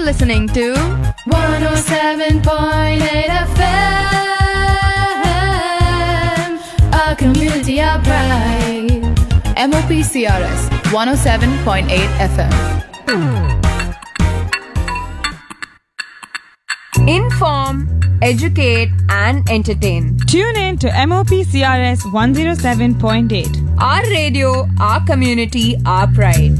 You're listening to 107.8 FM, a community of pride. MOP CRS 107.8 FM. Inform, educate, and entertain. Tune in to MOP CRS 107.8. Our radio, our community, our pride.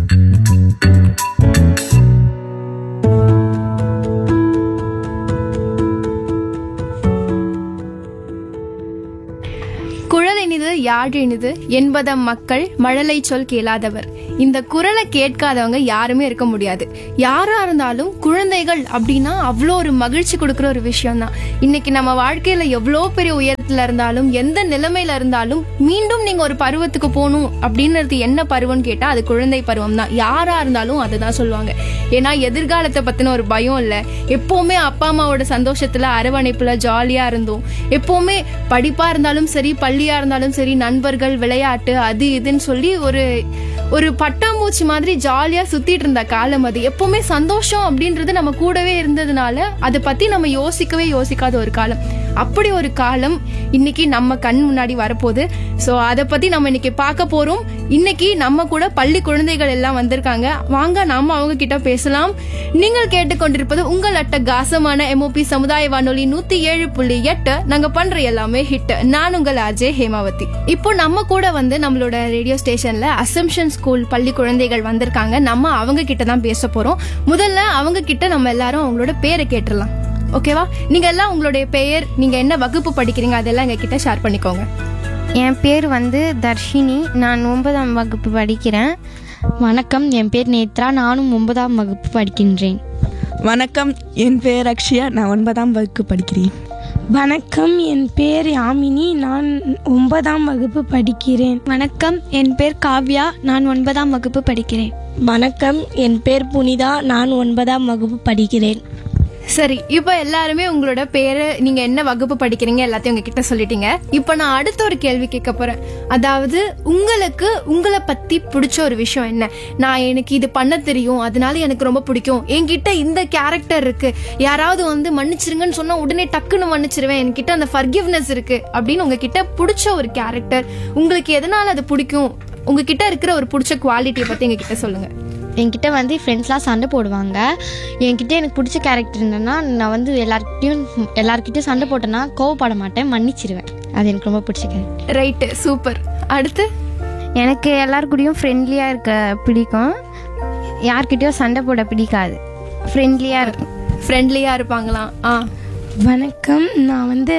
குழல் இனிது யாழ் இனிது என்பதம் மக்கள் மழலை சொல் கேளாதவர் இந்த குரலை கேட்காதவங்க யாருமே இருக்க முடியாது யாரா இருந்தாலும் குழந்தைகள் அப்படின்னா அவ்வளோ ஒரு மகிழ்ச்சி கொடுக்குற ஒரு விஷயம் தான் இன்னைக்கு நம்ம வாழ்க்கையில எவ்வளோ பெரிய உயரத்துல இருந்தாலும் எந்த நிலைமையில இருந்தாலும் மீண்டும் நீங்க ஒரு பருவத்துக்கு போகணும் அப்படின்றது என்ன பருவம்னு கேட்டா அது குழந்தை பருவம் தான் யாரா இருந்தாலும் அதை தான் சொல்லுவாங்க ஏன்னா எதிர்காலத்தை பத்தின ஒரு பயம் இல்ல எப்பவுமே அப்பா அம்மாவோட சந்தோஷத்துல அரவணைப்புல ஜாலியா இருந்தோம் எப்பவுமே படிப்பா இருந்தாலும் சரி பள்ளியா இருந்தாலும் சரி நண்பர்கள் விளையாட்டு அது இதுன்னு சொல்லி ஒரு ஒரு பட்டாம்பூச்சி மாதிரி ஜாலியா சுத்திட்டு இருந்த காலம் அது எப்பவுமே சந்தோஷம் அப்படின்றது நம்ம கூடவே இருந்ததுனால அதை பத்தி நம்ம யோசிக்கவே யோசிக்காத ஒரு காலம் அப்படி ஒரு காலம் இன்னைக்கு நம்ம கண் முன்னாடி வரப்போகுது ஸோ அதை பத்தி நம்ம இன்னைக்கு பார்க்க போறோம் இன்னைக்கு நம்ம கூட பள்ளி குழந்தைகள் எல்லாம் வந்திருக்காங்க வாங்க நாம அவங்க கிட்ட பேசலாம் நீங்கள் கேட்டுக்கொண்டிருப்பது உங்கள் அட்டகாசமான எம்ஓபி சமுதாய வானொலி நூத்தி ஏழு புள்ளி எட்டு நாங்க பண்ற எல்லாமே ஹிட் நான் உங்கள் அஜய் ஹேமாவதி இப்போ நம்ம கூட வந்து நம்மளோட ரேடியோ ஸ்டேஷன்ல அசம்ஷன் ஸ்கூல் பள்ளி குழந்தைகள் வந்திருக்காங்க நம்ம அவங்க கிட்ட தான் பேச போறோம் முதல்ல அவங்க கிட்ட நம்ம எல்லாரும் அவங்களோட பேரை கேட்டுடலாம் ஓகேவா நீங்க எல்லாம் உங்களுடைய பெயர் நீங்க என்ன வகுப்பு படிக்கிறீங்க அதெல்லாம் எங்க கிட்ட ஷேர் பண்ணிக்கோங்க என் பேர் வந்து தர்ஷினி நான் ஒன்பதாம் வகுப்பு படிக்கிறேன் வணக்கம் என் பேர் நேத்ரா நானும் ஒன்பதாம் வகுப்பு படிக்கின்றேன் வணக்கம் என் பெயர் அக்ஷயா நான் ஒன்பதாம் வகுப்பு படிக்கிறேன் வணக்கம் என் பேர் யாமினி நான் ஒன்பதாம் வகுப்பு படிக்கிறேன் வணக்கம் என் பேர் காவ்யா நான் ஒன்பதாம் வகுப்பு படிக்கிறேன் வணக்கம் என் பேர் புனிதா நான் ஒன்பதாம் வகுப்பு படிக்கிறேன் சரி இப்போ எல்லாருமே உங்களோட பேரு நீங்க என்ன வகுப்பு படிக்கிறீங்க எல்லாத்தையும் உங்ககிட்ட சொல்லிட்டீங்க இப்போ நான் அடுத்த ஒரு கேள்வி கேட்க போறேன் அதாவது உங்களுக்கு உங்களை பத்தி பிடிச்ச ஒரு விஷயம் என்ன நான் எனக்கு இது பண்ண தெரியும் அதனால எனக்கு ரொம்ப பிடிக்கும் என்கிட்ட இந்த கேரக்டர் இருக்கு யாராவது வந்து மன்னிச்சிருங்கன்னு சொன்னா உடனே டக்குன்னு மன்னிச்சிருவேன் என்கிட்ட அந்த ஃபர்கிவ்னஸ் இருக்கு அப்படின்னு உங்ககிட்ட பிடிச்ச ஒரு கேரக்டர் உங்களுக்கு எதனால அது பிடிக்கும் உங்ககிட்ட இருக்கிற ஒரு பிடிச்ச குவாலிட்டியை பத்தி எங்ககிட்ட சொல்லுங்க என்கிட்ட வந்து ஃப்ரெண்ட்ஸ்லாம் சண்டை போடுவாங்க என்கிட்ட எனக்கு பிடிச்ச கேரக்டர் என்னன்னா நான் வந்து எல்லார்கிட்டயும் எல்லார்கிட்டயும் சண்டை போட்டேன்னா கோவப்பட மாட்டேன் மன்னிச்சிருவேன் அது எனக்கு ரொம்ப பிடிச்ச கேரக்டர் ரைட்டு சூப்பர் அடுத்து எனக்கு எல்லார் கூடயும் ஃப்ரெண்ட்லியாக இருக்க பிடிக்கும் யார்கிட்டயும் சண்டை போட பிடிக்காது ஃப்ரெண்ட்லியாக இருக்கும் ஃப்ரெண்ட்லியா இருப்பாங்களாம் ஆ வணக்கம் நான் வந்து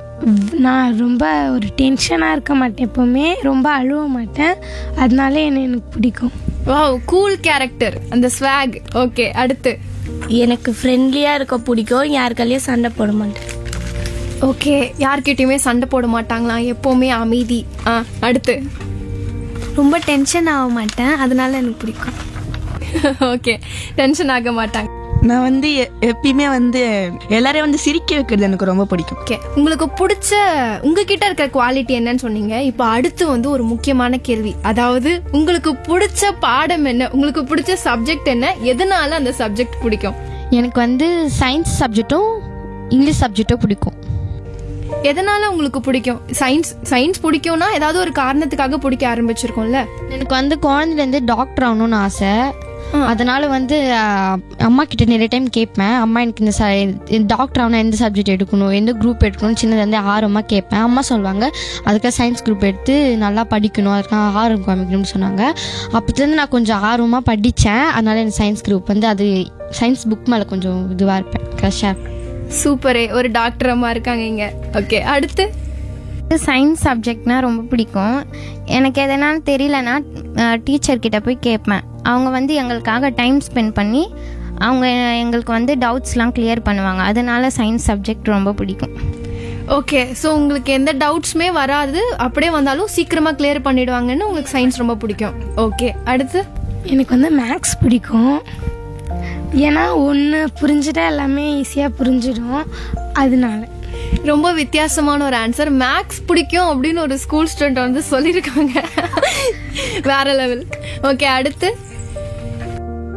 நான் ரொம்ப ஒரு டென்ஷனாக இருக்க மாட்டேன் எப்போவுமே ரொம்ப அழுவ மாட்டேன் அதனால என்ன எனக்கு பிடிக்கும் வாவ் கூல் கேரக்டர் அந்த ஸ்வாக் ஓகே அடுத்து எனக்கு ஃப்ரெண்ட்லியாக இருக்க பிடிக்கும் யாருக்காலையும் சண்டை போட மாட்டேன் ஓகே யார்கிட்டயுமே சண்டை போட மாட்டாங்களாம் எப்பவுமே அமைதி ஆ அடுத்து ரொம்ப டென்ஷன் ஆக மாட்டேன் அதனால எனக்கு பிடிக்கும் ஓகே டென்ஷன் ஆக மாட்டாங்க நான் வந்து எ- எப்பயுமே வந்து எல்லாரையும் வந்து சிரிக்க வைக்கிறது எனக்கு ரொம்ப பிடிக்கும் ஓகே உங்களுக்கு பிடிச்ச உங்ககிட்ட இருக்கிற குவாலிட்டி என்னன்னு சொன்னீங்க இப்போ அடுத்து வந்து ஒரு முக்கியமான கேள்வி அதாவது உங்களுக்கு பிடிச்ச பாடம் என்ன உங்களுக்கு பிடிச்ச சப்ஜெக்ட் என்ன எதனால அந்த சப்ஜெக்ட் பிடிக்கும் எனக்கு வந்து சயின்ஸ் சப்ஜெக்ட்டும் இங்கிலீஷ் சப்ஜெக்ட்டும் பிடிக்கும் எதனால உங்களுக்கு பிடிக்கும் சயின்ஸ் சயின்ஸ் பிடிக்கும்னா ஏதாவது ஒரு காரணத்துக்காக பிடிக்க ஆரம்பிச்சிருக்கோம்ல எனக்கு வந்து குழந்தைலேருந்து டாக்டர் ஆகணும்னு ஆசை அதனால வந்து அஹ், அம்மா கிட்ட நிறைய டைம் கேட்பேன் அம்மா எனக்கு இந்த ச- டாக்டர் ஆகணும் எந்த சப்ஜெக்ட் எடுக்கணும் எந்த குரூப் எடுக்கணும் சின்னதுலேருந்து ஆர்வமாக கேட்பேன் அம்மா சொல்லுவாங்க அதுக்காக சயின்ஸ் குரூப் எடுத்து நல்லா படிக்கணும் அதுக்காக ஆர்வம் காமிக்கணும்னு சொன்னாங்க அப்போத்துலேருந்து நான் கொஞ்சம் ஆர்வமாக படித்தேன் அதனால எனக்கு சயின்ஸ் குரூப் வந்து அது சயின்ஸ் புக் மேலே கொஞ்சம் இதுவாக இருப்பேன் க்ரஷ்ஷாக சூப்பரே ஒரு டாக்டர் அம்மா இருக்காங்க இங்க ஓகே அடுத்து சயின்ஸ் சப்ஜெக்ட்னா ரொம்ப பிடிக்கும் எனக்கு எதனாலும் தெரியலனா டீச்சர் கிட்ட போய் கேட்பேன் அவங்க வந்து எங்களுக்காக டைம் ஸ்பெண்ட் பண்ணி அவங்க எங்களுக்கு வந்து டவுட்ஸ்லாம் கிளியர் பண்ணுவாங்க அதனால சயின்ஸ் சப்ஜெக்ட் ரொம்ப பிடிக்கும் ஓகே ஸோ உங்களுக்கு எந்த டவுட்ஸுமே வராது அப்படியே வந்தாலும் சீக்கிரமா கிளியர் பண்ணிடுவாங்கன்னு உங்களுக்கு சயின்ஸ் ரொம்ப பிடிக்கும் ஓகே அடுத்து எனக்கு வந்து மேக்ஸ் பிடிக்கும் ஏன்னா ஒன்று புரிஞ்சுட்டா எல்லாமே ஈஸியாக புரிஞ்சிடும் அதனால ரொம்ப வித்தியாசமான ஒரு ஆன்சர் மேக்ஸ் பிடிக்கும் அப்படின்னு ஒரு ஸ்கூல் ஸ்டூடெண்ட் வந்து சொல்லியிருக்காங்க வேற லெவல் ஓகே அடுத்து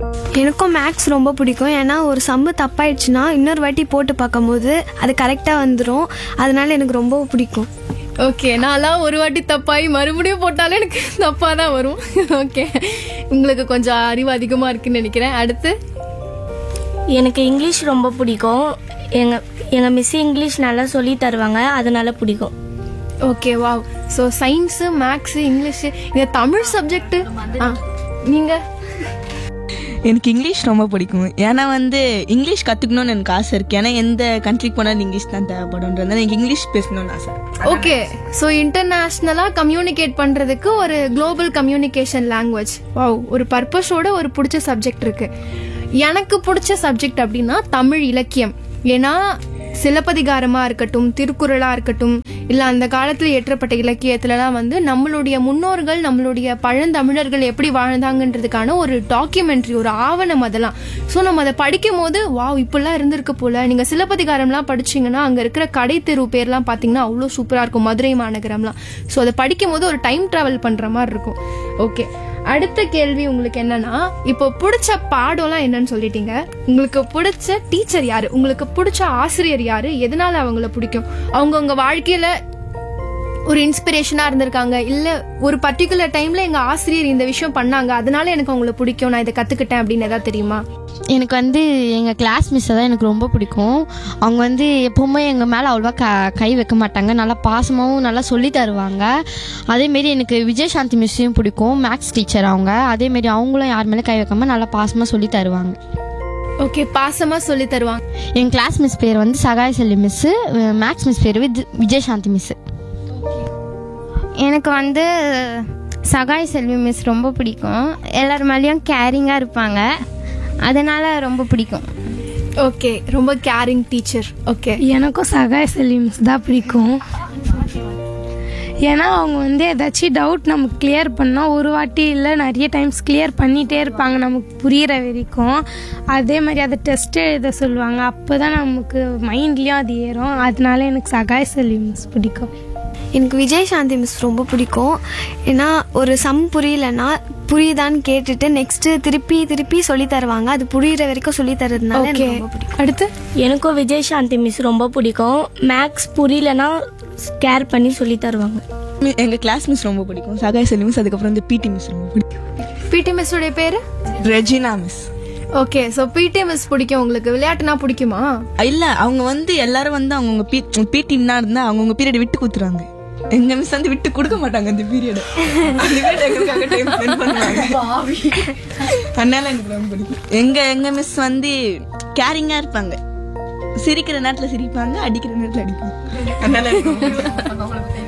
எனக்கும் மேக்ஸ் ரொம்ப பிடிக்கும் ஏன்னா ஒரு சம்மு தப்பாயிடுச்சுன்னா இன்னொரு வாட்டி போட்டு பார்க்கும்போது அது கரெக்டாக வந்துடும் அதனால எனக்கு ரொம்ப பிடிக்கும் ஓகே நான்லாம் ஒரு வாட்டி தப்பாயி மறுபடியும் போட்டாலே எனக்கு தப்பாக தான் வரும் ஓகே உங்களுக்கு கொஞ்சம் அறிவு அதிகமாக இருக்குன்னு நினைக்கிறேன் அடுத்து எனக்கு இங்கிலீஷ் ரொம்ப பிடிக்கும் எங்கள் எங்கள் மிஸ் இங்கிலீஷ் நல்லா சொல்லி தருவாங்க அதனால பிடிக்கும் okay wow so science maths English இந்த தமிழ் சப்ஜெக்ட்டு ஆ நீங்கள் எனக்கு இங்கிலீஷ் ரொம்ப பிடிக்கும் ஏன்னா வந்து இங்கிலீஷ் கற்றுக்கணும்னு எனக்கு ஆசை இருக்கு ஏன்னா எந்த கண்ட்ரிக்கு போனாலும் இங்கிலீஷ் தான் தேவைப்படும்ன்றதுனால எனக்கு இங்கிலீஷ் பேசணும்னு ஆசை ஓகே ஸோ இன்டர்நேஷ்னலாக கம்யூனிகேட் பண்ணுறதுக்கு ஒரு குளோபல் கம்யூனிகேஷன் லாங்குவேஜ் வாவ் ஒரு பர்பஸோட ஒரு பிடிச்ச சப்ஜெக்ட் இருக்கு எனக்கு பிடிச்ச சப்ஜெக்ட் அப்படின்னா தமிழ் இலக்கியம் ஏன்னா சிலப்பதிகாரமா இருக்கட்டும் திருக்குறளா இருக்கட்டும் இல்ல அந்த காலத்துல இயற்றப்பட்ட இலக்கியத்துலலாம் வந்து நம்மளுடைய முன்னோர்கள் நம்மளுடைய பழந்தமிழர்கள் எப்படி வாழ்ந்தாங்கன்றதுக்கான ஒரு டாக்குமெண்ட்ரி ஒரு ஆவணம் அதெல்லாம் ஸோ நம்ம அதை படிக்கும் போது வாவ் இப்படிலாம் இருந்திருக்கு போல நீங்க சிலப்பதிகாரம்லாம் படிச்சீங்கன்னா அங்க இருக்கிற கடை தெரு பேர்லாம் பாத்தீங்கன்னா அவ்வளோ சூப்பரா இருக்கும் மதுரை மாநகரம்லாம் ஸோ அதை படிக்கும் போது ஒரு டைம் டிராவல் பண்ற மாதிரி இருக்கும் ஓகே அடுத்த கேள்வி உங்களுக்கு என்னன்னா இப்போ பிடிச்ச பாடம்லாம் என்னன்னு சொல்லிட்டீங்க உங்களுக்கு பிடிச்ச டீச்சர் யாரு உங்களுக்கு பிடிச்ச ஆசிரியர் யாரு எதனால அவங்கள பிடிக்கும் அவங்க உங்க வாழ்க்கையில ஒரு இன்ஸ்பிரேஷனா இருந்திருக்காங்க இல்ல ஒரு பர்டிகுலர் டைம்ல எங்க ஆசிரியர் இந்த விஷயம் பண்ணாங்க அதனால எனக்கு அவங்கள பிடிக்கும் நான் இதை கத்துக்கிட்டேன் அப்படின்னு ஏதாவது தெரியுமா எனக்கு வந்து எங்கள் கிளாஸ் மிஸ்ஸை தான் எனக்கு ரொம்ப பிடிக்கும் அவங்க வந்து எப்போவுமே எங்கள் மேலே அவ்வளோவா க கை வைக்க மாட்டாங்க நல்லா பாசமாகவும் நல்லா சொல்லி தருவாங்க அதேமாரி எனக்கு விஜயசாந்தி மிஸ்ஸையும் பிடிக்கும் மேக்ஸ் டீச்சர் அவங்க அதேமாரி அவங்களும் யார் மேலே கை வைக்காம நல்லா பாசமாக சொல்லி தருவாங்க ஓகே பாசமா சொல்லி தருவாங்க என் கிளாஸ் மிஸ் பேர் வந்து Sahaya Selvi miss maths miss பேர் வித் விஜயசாந்தி மிஸ்ஸு எனக்கு வந்து சகாய் செல்வி மிஸ் ரொம்ப பிடிக்கும் எல்லார் மேலேயும் கேரிங்காக இருப்பாங்க அதனால ரொம்ப பிடிக்கும் ஓகே ரொம்ப கேரிங் டீச்சர் ஓகே எனக்கும் சகாய செல்வி மிஸ் தான் பிடிக்கும் ஏன்னா அவங்க வந்து ஏதாச்சும் டவுட் நமக்கு கிளியர் பண்ணால் ஒரு வாட்டி இல்லை நிறைய டைம்ஸ் கிளியர் பண்ணிகிட்டே இருப்பாங்க நமக்கு புரியிற வரைக்கும் அதே மாதிரி அதை டெஸ்ட் எழுத சொல்லுவாங்க அப்போ தான் நமக்கு மைண்ட்லேயும் அது ஏறும் அதனால எனக்கு சகாய செல்வி மிஸ் பிடிக்கும் எனக்கு விஜய் சாந்தி மிஸ் ரொம்ப பிடிக்கும் ஏன்னா ஒரு சம் புரியலன்னா புரியுதான்னு கேட்டுட்டு நெக்ஸ்ட் திருப்பி திருப்பி சொல்லி தருவாங்க அது புரியுற வரைக்கும் சொல்லி தரதுனால ஓகே எனக்கு ரொம்ப பிடிக்கும் அடுத்து எனக்கும் விஜயசாந்தி மிஸ் ரொம்ப பிடிக்கும் மேக்ஸ் புரியலனா கேர் பண்ணி சொல்லி தருவாங்க மி- எங்க கிளாஸ் மிஸ் ரொம்ப பிடிக்கும் சகாய செல்வி மிஸ் அதுக்கப்புறம் வந்து பிடி மிஸ் ரொம்ப பிடிக்கும் பிடி மிஸ் உடைய பேரு Regina miss okay so PT miss பிடிக்கும் உங்களுக்கு விளையாட்டுனா பிடிக்குமா இல்ல அவங்க வந்து எல்லாரும் வந்து அவங்கவுங்க பி டீம்னா இருந்தா அவங்கவுங்க பீரியட் விட்டு கொடுத்துருவாங்க எங்க மிஸ் வந்து விட்டு கொடுக்க மாட்டாங்க அந்த பீரியட் அந்த பீரியட் எங்களுக்காக டைம் ஸ்பெண்ட் பண்ணுவாங்க அதனால எனக்கு ரொம்ப பிடிக்கும் எங்க எங்க மிஸ் வந்து கேரிங்கா இருப்பாங்க சிரிக்கிற நேரத்துல சிரிப்பாங்க அடிக்கிற நேரத்துல அடிப்பாங்க அதனால எனக்கு ரொம்ப பிடிக்கும்.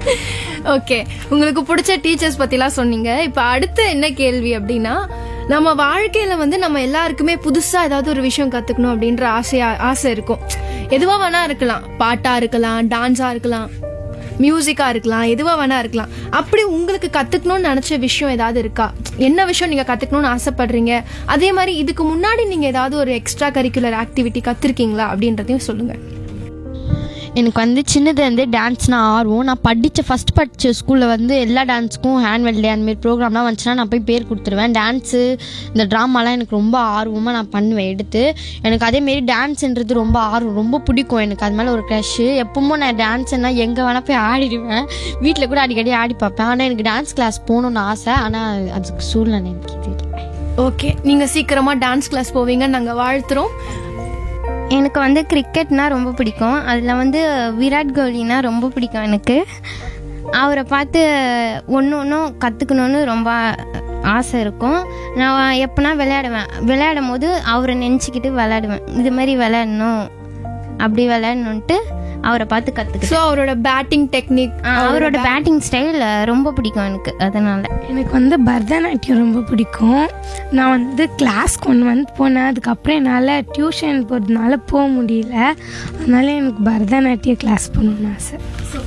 ஓகே உங்களுக்கு பிடிச்ச டீச்சர்ஸ் பத்திலாம் சொன்னீங்க இப்போ அடுத்து என்ன கேள்வி அப்படின்னா நம்ம வாழ்க்கையில வந்து நம்ம எல்லாருக்குமே புதுசா ஏதாவது ஒரு விஷயம் கத்துக்கணும் அப்படின்ற ஆசையா ஆசை இருக்கும் எதுவா வேணா இருக்கலாம் பாட்டா இருக்கலாம் டான்ஸா இருக்கலாம் மியூசிக்கா இருக்கலாம் எதுவா வேணா இருக்கலாம் அப்படி உங்களுக்கு கத்துக்கணும்னு நினைச்ச விஷயம் ஏதாவது இருக்கா என்ன விஷயம் நீங்க கத்துக்கணும்னு ஆசைப்படுறீங்க அதே மாதிரி இதுக்கு முன்னாடி நீங்க ஏதாவது ஒரு எக்ஸ்ட்ரா கரிக்குலர் ஆக்டிவிட்டி கத்துருக்கீங்களா அப்படின்றதையும் சொல்லுங்க எனக்கு வந்து சின்னதுலேருந்தே டான்ஸ்னா ஆர்வம் நான் படித்த ஃபஸ்ட் படித்த ஸ்கூலில் வந்து எல்லா டான்ஸுக்கும் ஹேண்ட்வெல் டே அந்தமாரி ப்ரோக்ராம்லாம் வந்துச்சுன்னா நான் போய் பேர் கொடுத்துருவேன் டான்ஸு இந்த ட்ராமாலாம் எனக்கு ரொம்ப ஆர்வமாக நான் பண்ணுவேன் எடுத்து எனக்கு அதேமாரி டான்ஸுன்றது ரொம்ப ஆர்வம் ரொம்ப பிடிக்கும் எனக்கு அது மேலே ஒரு க்ரஷ்ஷு எப்பவும் நான் டான்ஸ்னா எங்கே வேணால் போய் ஆடிடுவேன் வீட்டில் கூட அடிக்கடி ஆடி பார்ப்பேன் ஆனால் எனக்கு டான்ஸ் கிளாஸ் போகணுன்னு ஆசை ஆனால் அதுக்கு சூழ்நிலை எனக்கு இது இல்லை ஓகே நீங்க சீக்கிரமா டான்ஸ் கிளாஸ் போவீங்கன்னு நாங்க வாழ்த்துறோம் எனக்கு வந்து கிரிக்கெட்னா ரொம்ப பிடிக்கும் அதில் வந்து விராட் கோலினா ரொம்ப பிடிக்கும் எனக்கு அவரை பார்த்து ஒன்று ஒன்றும் கற்றுக்கணுன்னு ரொம்ப ஆசை இருக்கும் நான் எப்போனா விளையாடுவேன் விளையாடும் போது அவரை நினச்சிக்கிட்டு விளையாடுவேன் இது மாதிரி விளையாடணும் அப்படி விளையாடணுன்ட்டு அவரை பார்த்து கற்றுக்கிட்டேன் ஸோ அவரோட பேட்டிங் டெக்னிக் அவரோட பேட்டிங் ஸ்டைல் ரொம்ப பிடிக்கும் எனக்கு அதனால எனக்கு வந்து பரதநாட்டியம் ரொம்ப பிடிக்கும் நான் வந்து கிளாஸ் கொண்டு வந்து போனேன் அதுக்கப்புறம் என்னால் டியூஷன் போகிறதுனால போக முடியல அதனால எனக்கு பரதநாட்டிய கிளாஸ் போகணுன்னு ஆசை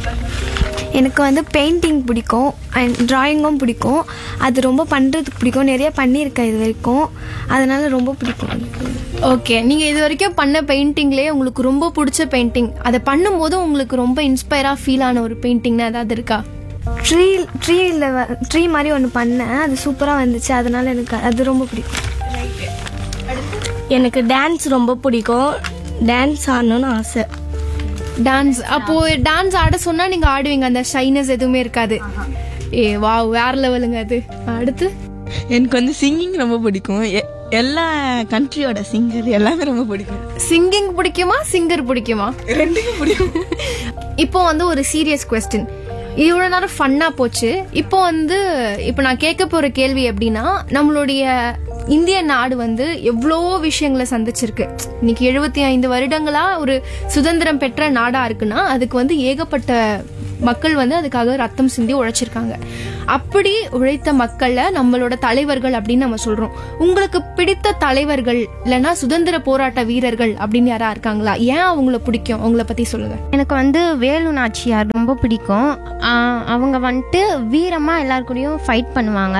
எனக்கு வந்து பெயிண்டிங் பிடிக்கும் அண்ட் டிராயிங்கும் பிடிக்கும் அது ரொம்ப பண்ணுறதுக்கு பிடிக்கும் நிறைய பண்ணியிருக்கேன் இது வரைக்கும் அதனால ரொம்ப பிடிக்கும் எனக்கு ஓகே நீங்க இது வரைக்கும் பண்ண பெயிண்டிங்லேயே உங்களுக்கு ரொம்ப பிடிச்ச பெயிண்டிங் அதை பண்ணும்போது உங்களுக்கு ரொம்ப இன்ஸ்பயரா ஃபீல் ஆன ஒரு பெயிண்டிங்னா ஏதாவது இருக்கா ட்ரீ ட்ரீயில் ட்ரீ மாதிரி ஒன்று பண்ணேன் அது சூப்பராக வந்துச்சு அதனால எனக்கு அது ரொம்ப பிடிக்கும் எனக்கு டான்ஸ் ரொம்ப பிடிக்கும் டான்ஸ் ஆடணும்னு ஆசை டான்ஸ் அப்போ டான்ஸ் ஆட சொன்னா நீங்க ஆடுவீங்க அந்த ஷைனஸ் எதுவுமே இருக்காது ஏ வாவ் வேற லெவலுங்க அது அடுத்து எனக்கு வந்து சிங்கிங் ரொம்ப பிடிக்கும் எ- எல்லா கண்ட்ரியோட சிங்கர் எல்லாமே ரொம்ப பிடிக்கும் சிங்கிங் பிடிக்குமா சிங்கர் பிடிக்குமா ரெண்டுக்கும் பிடிக்கும் இப்போ வந்து ஒரு சீரியஸ் கொஸ்டின் இவ்வளோ நேரம் ஃபன்னாக போச்சு இப்போ வந்து இப்போ நான் கேட்க போகிற கேள்வி எப்படின்னா நம்மளுடைய இந்திய நாடு வந்து எவ்வளோ விஷயங்களை சந்திச்சிருக்கு இன்னைக்கு எழுபத்தி ஐந்து வருடங்களா ஒரு சுதந்திரம் பெற்ற நாடா இருக்குன்னா அதுக்கு வந்து ஏகப்பட்ட மக்கள் வந்து அதுக்காக ரத்தம் சிந்தி உழைச்சிருக்காங்க அப்படி உழைத்த மக்கள்ல நம்மளோட தலைவர்கள் அப்படின்னு நம்ம சொல்றோம் உங்களுக்கு பிடித்த தலைவர்கள் இல்லைன்னா சுதந்திர போராட்ட வீரர்கள் அப்படின்னு யாரா இருக்காங்களா ஏன் அவங்கள பிடிக்கும் அவங்கள பத்தி சொல்லுங்க எனக்கு வந்து வேலு நாச்சியார் ரொம்ப பிடிக்கும் ஆஹ் அவங்க வந்துட்டு வீரமாக எல்லார் கூடயும் ஃபைட் பண்ணுவாங்க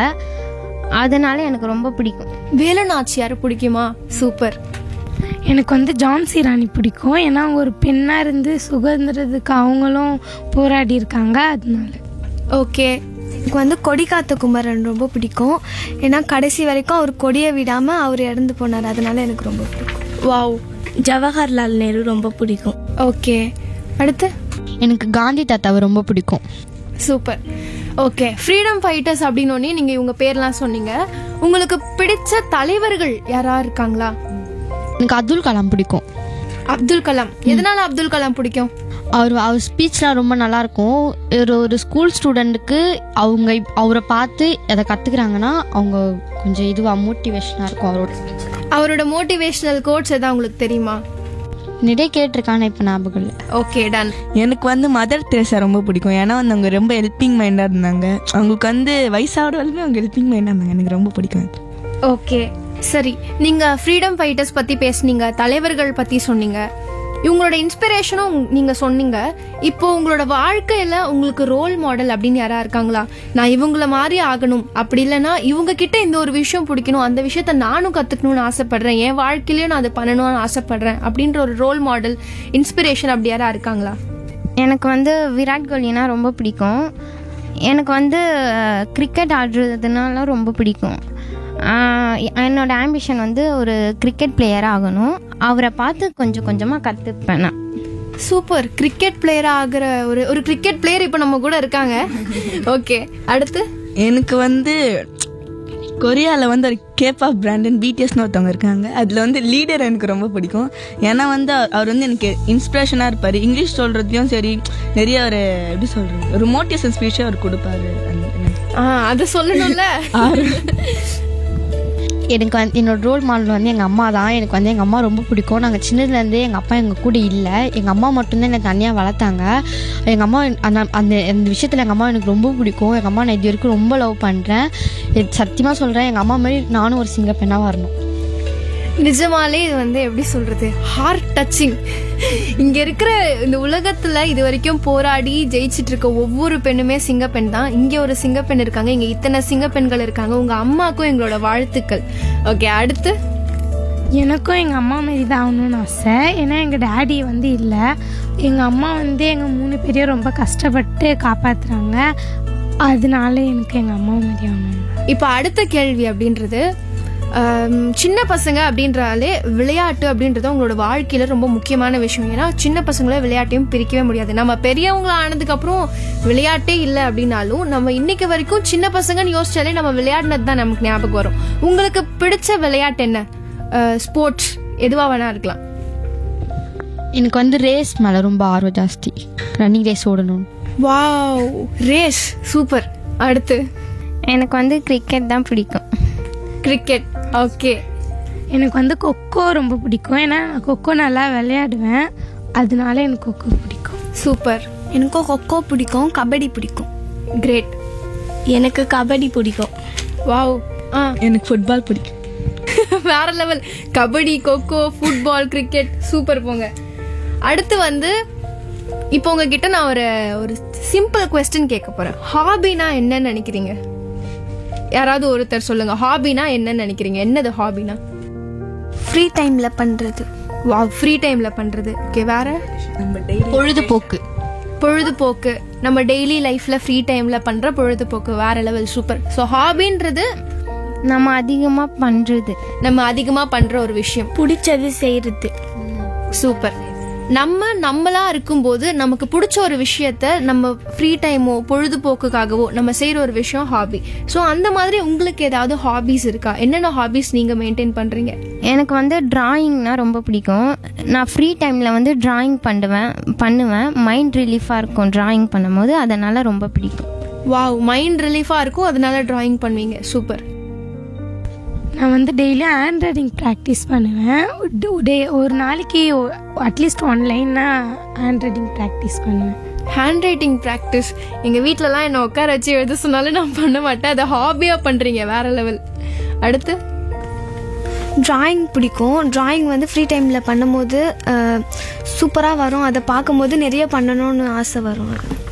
அதனால எனக்கு ரொம்ப பிடிக்கும் வேலுநாச்சியார் பிடிக்குமா சூப்பர் எனக்கு வந்து ஜான்சி ராணி பிடிக்கும் ஏன்னா அவங்க ஒரு பெண்ணாக இருந்து சுதந்திரத்துக்கு அவங்களும் போராடி இருக்காங்க அதனால ஓகே எனக்கு வந்து கொடிக்காத்த குமரன் ரொம்ப பிடிக்கும் ஏன்னா கடைசி வரைக்கும் அவர் கொடியை விடாமல் அவர் இறந்து போனார் அதனால எனக்கு ரொம்ப பிடிக்கும் வாவ் ஜவஹர்லால் நேரு ரொம்ப பிடிக்கும் ஓகே அடுத்து எனக்கு காந்தி தாத்தாவை ரொம்ப பிடிக்கும் சூப்பர் ஓகே ஃப்ரீடம் ஃபைட்டர்ஸ் அப்படின்னோடனே நீங்க இவங்க பேர்லாம் சொன்னீங்க உங்களுக்கு பிடிச்ச தலைவர்கள் யாரா இருக்காங்களா எனக்கு அப்துல் கலாம் பிடிக்கும் அப்துல் கலாம் எதனால அப்துல் கலாம் பிடிக்கும் அவர் அவர் ஸ்பீச்லாம் ரொம்ப நல்லா இருக்கும் ஒரு ஒரு ஸ்கூல் ஸ்டூடெண்ட்டுக்கு அவங்க இப்- அவரை பார்த்து அதை கற்றுக்குறாங்கன்னா அவங்க கொஞ்சம் இதுவாக மோட்டிவேஷனாக இருக்கும் அவரோட ஸ்பீச் அவரோட மோட்டிவேஷனல் கோட்ஸ் எதாவது உங்களுக்கு தெரியுமா நிறைய கேட்டிருக்கான இப்போ ஞாபகம் இல்லை ஓகே டன் எனக்கு வந்து மதர் தெரசா ரொம்ப பிடிக்கும் ஏன்னா வந்து அவங்க ரொம்ப ஹெல்பிங் மைண்டாக இருந்தாங்க அவங்களுக்கு வந்து வயசாவோட வரைக்கும் அவங்க ஹெல்பிங் மைண்டாக இருந்தாங்க எனக்கு ரொம்ப பிடிக்கும் ஓகே சரி நீங்க ஃப்ரீடம் ஃபைட்டர்ஸ் பத்தி பேசுனீங்க தலைவர்கள் பத்தி சொன்னீங்க இவங்களோட இன்ஸ்பிரேஷனும் நீங்க சொன்னீங்க இப்போ உங்களோட வாழ்க்கையில உங்களுக்கு ரோல் மாடல் அப்படின்னு யாரா இருக்காங்களா நான் இவங்கள மாதிரி ஆகணும் அப்படி இல்லைன்னா இவங்க கிட்ட இந்த ஒரு விஷயம் பிடிக்கணும் அந்த விஷயத்த நானும் கத்துக்கணும்னு ஆசைப்படுறேன் என் வாழ்க்கையிலயும் நான் அதை பண்ணணும்னு ஆசைப்படுறேன் அப்படின்ற ஒரு ரோல் மாடல் இன்ஸ்பிரேஷன் அப்படி யாரா இருக்காங்களா எனக்கு வந்து விராட் கோலினா ரொம்ப பிடிக்கும் எனக்கு வந்து கிரிக்கெட் ஆடுறதுனால ரொம்ப பிடிக்கும் ஆஹ் என்னோட ஆம்பிஷன் வந்து ஒரு கிரிக்கெட் பிளேயராக ஆகணும் அவரை பார்த்து கொஞ்சம் கொஞ்சமாக கற்றுப்பேன் நான் சூப்பர் கிரிக்கெட் பிளேயரா ஆகிற ஒரு ஒரு கிரிக்கெட் பிளேயர் இப்போ நம்ம கூட இருக்காங்க ஓகே அடுத்து எனக்கு வந்து கொரியாவில் வந்து ஒரு கேபாப் பிராண்டன் பிடிஎஸ்னு ஒருத்தவங்க இருக்காங்க அதில் வந்து லீடர் எனக்கு ரொம்ப பிடிக்கும் ஏன்னா வந்து அவர் அவர் வந்து எனக்கு இன்ஸ்பிரேஷனாக இருப்பார் இங்கிலீஷ் சொல்கிறதையும் சரி நிறைய ஒரு எப்படி சொல்கிறது ஒரு மோட்டிவேஷன் ஸ்பீச்சே அவர் கொடுப்பாரு அந்த- ஆ அது சொல்லணும்ல எனக்கு வந்து என்னோட ரோல் மாடல் வந்து எங்கள் அம்மா தான் எனக்கு வந்து எங்கள் அம்மா ரொம்ப பிடிக்கும் நாங்கள் சின்னதுலேருந்தே எங்கள் அப்பா எங்கள் கூட இல்லை எங்கள் அம்மா மட்டும்தான் என்னை தனியாக வளர்த்தாங்க எங்கள் அம்மா அந்த அந்த அந்த விஷயத்தில் எங்கள் அம்மா எனக்கு ரொம்ப பிடிக்கும் எங்கள் அம்மா நான் இது வரைக்கும் ரொம்ப லவ் பண்ணுறேன் சத்தியமாக சொல்கிறேன் எங்கள் அம்மா மாதிரி நானும் ஒரு சிங்க பெண்ணாக வரணும் நிஜமாலே இது வந்து எப்படி சொல்றது ஹார்ட் டச்சிங் இங்க இருக்கிற இந்த உலகத்துல இது வரைக்கும் போராடி ஜெயிச்சிட்டு இருக்க ஒவ்வொரு பெண்ணுமே சிங்கப்பெண் தான் இங்க ஒரு சிங்கப்பெண் இருக்காங்க இங்க இத்தனை சிங்கப்பெண்கள் இருக்காங்க உங்க அம்மாக்கும் எங்களோட வாழ்த்துக்கள் ஓகே அடுத்து எனக்கும் எங்கள் அம்மா மாரி தான் ஆகணும்னு ஆசை ஏன்னா எங்கள் டேடி வந்து இல்லை எங்கள் அம்மா வந்து எங்கள் மூணு பேரையும் ரொம்ப கஷ்டப்பட்டு காப்பாற்றுறாங்க அதனால எனக்கு எங்கள் அம்மா மாரி ஆகணும் இப்போ அடுத்த கேள்வி அப்படின்றது ஆம், சின்ன பசங்க அப்படின்றாலே விளையாட்டு அப்படின்றது அவங்களோட வாழ்க்கையில ரொம்ப முக்கியமான விஷயம் ஏன்னா சின்ன பசங்கள விளையாட்டையும் பிரிக்கவே முடியாது நம்ம பெரியவங்கள ஆனதுக்கு அப்புறம் விளையாட்டே இல்லை அப்படின்னாலும் நம்ம இன்னைக்கு வரைக்கும் சின்ன பசங்கன்னு யோசிச்சாலே நம்ம விளையாடினது தான் நமக்கு ஞாபகம் வரும் உங்களுக்கு பிடிச்ச விளையாட்டு என்ன ஸ்போர்ட்ஸ் எதுவா வேணா இருக்கலாம் எனக்கு வந்து ரேஸ் மேலே ரொம்ப ஆர்வம் ஜாஸ்தி ரன்னிங் ரேஸ் ஓடணும் வாவ் ரேஸ் சூப்பர் அடுத்து எனக்கு வந்து கிரிக்கெட் தான் பிடிக்கும் கிரிக்கெட் ஓகே எனக்கு வந்து கொக்கோ ரொம்ப பிடிக்கும் ஏன்னா நான் கொக்கோ நல்லா விளையாடுவேன் அதனால எனக்கு கொக்கோ பிடிக்கும் சூப்பர் எனக்கும் கொக்கோ பிடிக்கும் கபடி பிடிக்கும் கிரேட் எனக்கு கபடி பிடிக்கும் வாவ் ஆ எனக்கு ஃபுட்பால் பிடிக்கும் வேற level kabaddi kho kho football cricket super போங்க அடுத்து வந்து இப்போ உங்ககிட்ட நான் ஒரு ஒரு சிம்பிள் கொஸ்டின் கேட்க போறேன் ஹாபினா என்னன்னு நினைக்கிறீங்க யாராவது ஒருத்தர் சொல்லுங்க ஹாபினா என்னன்னு நினைக்கிறீங்க என்னது ஹாபினா ஃப்ரீ டைமில் பண்ணுறது வா ஃப்ரீ டைம்ல பண்றது ஓகே வேற நம்ம டெய்லி பொழுதுபோக்கு பொழுதுபோக்கு நம்ம டெய்லி லைஃப்ல ஃப்ரீ டைம்ல பண்ற பொழுதுபோக்கு வேற லெவல் சூப்பர் ஸோ ஹாபின்றது நம்ம அதிகமாக பண்ணுறது நம்ம அதிகமா பண்ற ஒரு விஷயம் பிடிச்சது செய்கிறது சூப்பர் நம்ம நம்மளா இருக்கும்போது நமக்கு பிடிச்ச ஒரு விஷயத்த நம்ம ஃப்ரீ டைமோ பொழுதுபோக்குக்காகவோ நம்ம செய்யற ஒரு விஷயம் ஹாபி ஸோ அந்த மாதிரி உங்களுக்கு ஏதாவது ஹாபிஸ் இருக்கா என்னென்ன ஹாபிஸ் நீங்க மெயின்டைன் பண்றீங்க எனக்கு வந்து டிராயிங்னா ரொம்ப பிடிக்கும் நான் ஃப்ரீ டைமில் வந்து டிராயிங் பண்ணுவேன் பண்ணுவேன் மைண்ட் ரிலீஃபாக இருக்கும் டிராயிங் பண்ணும்போது அதனால் ரொம்ப பிடிக்கும் வாவ் மைண்ட் ரிலீஃபா இருக்கும் அதனால டிராயிங் பண்ணுவீங்க சூப்பர் நான் வந்து டெய்லியும் ஹேண்ட் ரைட்டிங் ப்ராக்டிஸ் பண்ணுவேன் டே ஒரு நாளைக்கு அட்லீஸ்ட் ஒன் லைன்னா ஹேண்ட் ரைட்டிங் ப்ராக்டிஸ் பண்ணுவேன் ஹேண்ட் ரைட்டிங் ப்ராக்டிஸ் எங்கள் வீட்டிலலாம் என்னை உட்கார வச்சு எழுத சொன்னாலும் நான் பண்ண மாட்டேன் அதை ஹாபியாக பண்ணுறீங்க வேற லெவல் அடுத்து டிராயிங் பிடிக்கும் டிராயிங் வந்து ஃப்ரீ டைமில் பண்ணும்போது சூப்பராக வரும் அதை பார்க்கும்போது நிறைய பண்ணணும்னு ஆசை வரும்